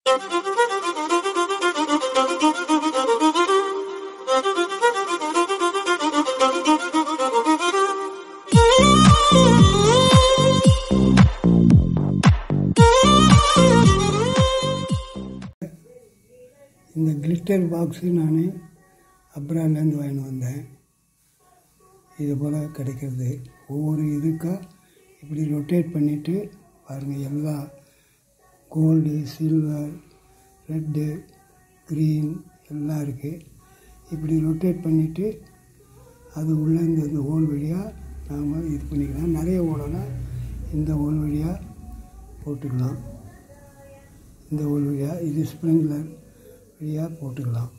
இந்த glitter box நான் அப்ராட்லேருந்து வாங்கிட்டு வந்தேன் இது போல் கிடைக்கிறது ஒவ்வொரு இதுக்காக இப்படி ரொட்டேட் பண்ணிவிட்டு பாருங்கள் எல்லா கோல்டு சில்வர் ரெட்டு க்ரீன் எல்லாம் இருக்குது இப்படி ரொட்டேட் பண்ணிவிட்டு அது உள்ளே இந்த இந்த ஹோல் வழியாக நாம் இது பண்ணிக்கலாம் நிறைய ஹோலனா இந்த ஹோல் வழியாக போட்டுக்கலாம் இந்த ஹோல் வழியாக இது ஸ்ப்ரிங்க்லர் வழியாக போட்டுக்கலாம்